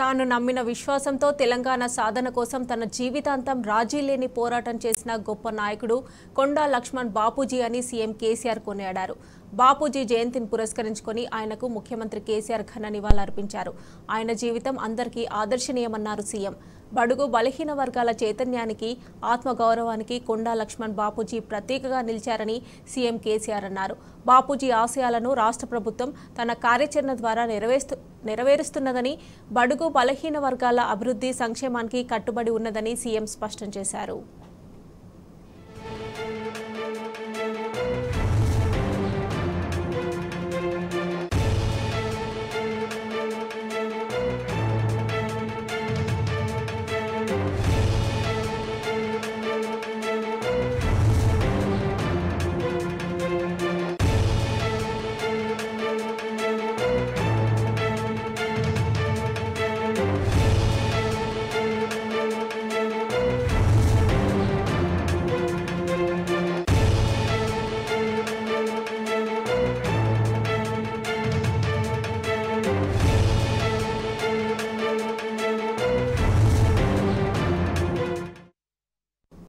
తాను నమ్మిన విశ్వాసంతో తెలంగాణ సాధన కోసం తన జీవితాంతం రాజీ లేని పోరాటం చేసిన గొప్ప నాయకుడు కొండా లక్ష్మణ్ బాపూజీ అని సీఎం కేసీఆర్ కొనియాడారు బాపూజీ జయంతిని పురస్కరించుకొని ఆయనకు ముఖ్యమంత్రి కేసీఆర్ ఘన నివాళులర్పించారు ఆయన జీవితం అందరికీ ఆదర్శనీయమన్నారు సీఎం బడుగు బలహీన వర్గాల చైతన్యానికి ఆత్మగౌరవానికి కొండా లక్ష్మణ్ బాపూజీ ప్రతీకగా నిలిచారని సీఎం కేసీఆర్ అన్నారు బాపూజీ ఆశయాలను రాష్ట్ర ప్రభుత్వం తన కార్యాచరణ ద్వారా నెరవేరుస్తూ నెరవేరుస్తున్నదని బడుగు బలహీన వర్గాల అభివృద్ధి సంక్షేమానికి కట్టుబడి ఉన్నదని సీఎం స్పష్టం చేశారు